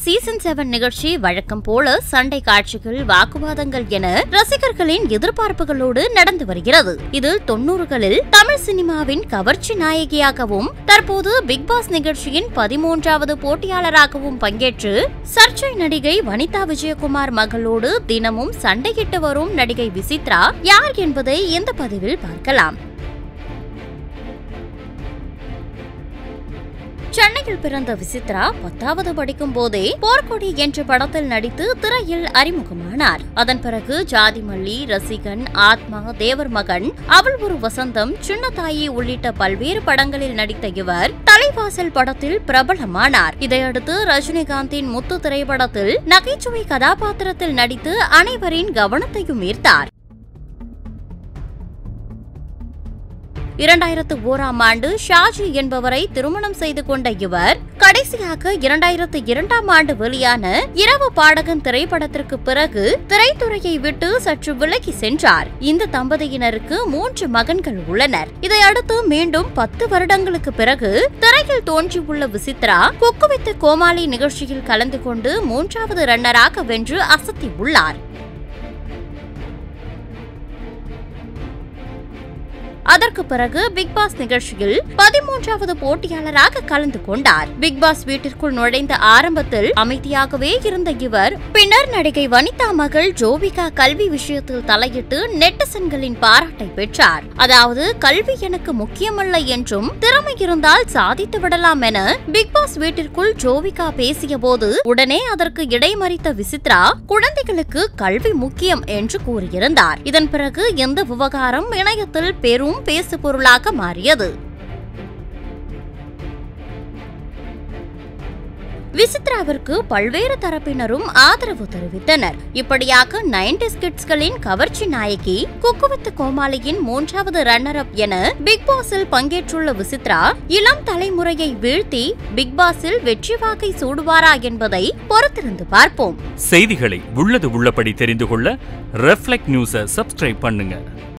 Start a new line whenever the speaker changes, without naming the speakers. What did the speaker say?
season seven நிகழ்ச்சி வழக்கம் போல சண்டை காட்சிகள் வாக்குவாதங்கள் என ரசிகர்களின் எதிர்பார்ப்புகளோடு நடந்து வருகிறது இதில் தொன்னூறுகளில் தமிழ் சினிமாவின் கவர்ச்சி நாயகியாகவும் தற்போது பிக் பாஸ் நிகழ்ச்சியின் பதிமூன்றாவது போட்டியாளராகவும் பங்கேற்று சர்ச்சை நடிகை வனிதா விஜயகுமார் மகளோடு தினமும் சண்டையிட்டு வரும் நடிகை விசித்ரா யார் என்பதை இந்த பதிவில் பார்க்கலாம் சென்னையில் பிறந்த விசித்ரா பத்தாவது படிக்கும் போதே போர்க்கொடி என்ற படத்தில் நடித்து திரையில் அறிமுகமானார் அதன் பிறகு ஜாதிமல்லி ரசிகன் ஆத்மா தேவர் மகன் அவள் ஒரு வசந்தம் சின்னத்தாயி உள்ளிட்ட பல்வேறு படங்களில் நடித்த இவர் தலைவாசல் படத்தில் பிரபலமானார் இதையடுத்து ரஜினிகாந்தின் முத்து திரைப்படத்தில் நகைச்சுவை கதாபாத்திரத்தில் நடித்து அனைவரின் கவனத்தையும் ஈர்த்தார் இரண்டாயிரத்து ஓராம் ஆண்டு ஷாஜி என்பவரை திருமணம் செய்து கொண்ட இவர் கடைசியாக இரண்டாயிரத்து இரண்டாம் ஆண்டு வெளியான இரவு பாடகன் திரைப்படத்திற்கு பிறகு திரைத்துறையை விட்டு சற்று விலகி சென்றார் இந்த தம்பதியினருக்கு மூன்று மகன்கள் உள்ளனர் இதையடுத்து மீண்டும் பத்து வருடங்களுக்கு பிறகு திரையில் தோன்றியுள்ள விசித்ரா குக்குவித்து கோமாளி நிகழ்ச்சியில் கலந்து கொண்டு மூன்றாவது ரன்னராக வென்று அசத்தியுள்ளார் அதற்கு பிறகு பிக் பாஸ் நிகழ்ச்சியில் பதிமூன்றாவது போட்டியாளராக கலந்து கொண்டார் பிக் பாஸ் வீட்டிற்குள் நுழைந்த ஆரம்பத்தில் அமைதியாகவே இருந்த இவர் பின்னர் நடிகை வனிதா மகள் ஜோவிகா கல்வி விஷயத்தில் தலையிட்டு நெட்டிசன்களின் பாராட்டை பெற்றார் அதாவது கல்வி எனக்கு முக்கியமல்ல என்றும் திறமை இருந்தால் சாதித்து விடலாம் என பிக் பாஸ் வீட்டிற்குள் ஜோவிகா பேசிய போது உடனே அதற்கு இடைமறித்த விசித்ரா குழந்தைகளுக்கு கல்வி முக்கியம் என்று கூறியிருந்தார் இதன் பிறகு இந்த விவகாரம் இணையத்தில் பெரும் பேசு பொருளாக மாறியது விசித்ராவிற்கு பல்வேறு தரப்பினரும் ஆதரவு தெரிவித்தனர் இப்படியாக நைன்டி கிட்ஸ்களின் கவர்ச்சி நாயகி குக்குவித்து கோமாளியின் மூன்றாவது ரன்னர் அப் என பிக் பாஸில் பங்கேற்றுள்ள விசித்ரா இளம் தலைமுறையை வீழ்த்தி பிக் பாஸில் வெற்றி வாகை சூடுவாரா என்பதை பொறுத்திருந்து பார்ப்போம்
செய்திகளை உள்ளது உள்ளபடி தெரிந்து கொள்ள ரெஃப்ளெக்ட் நியூஸை சப்ஸ்கிரைப் பண்ணுங்க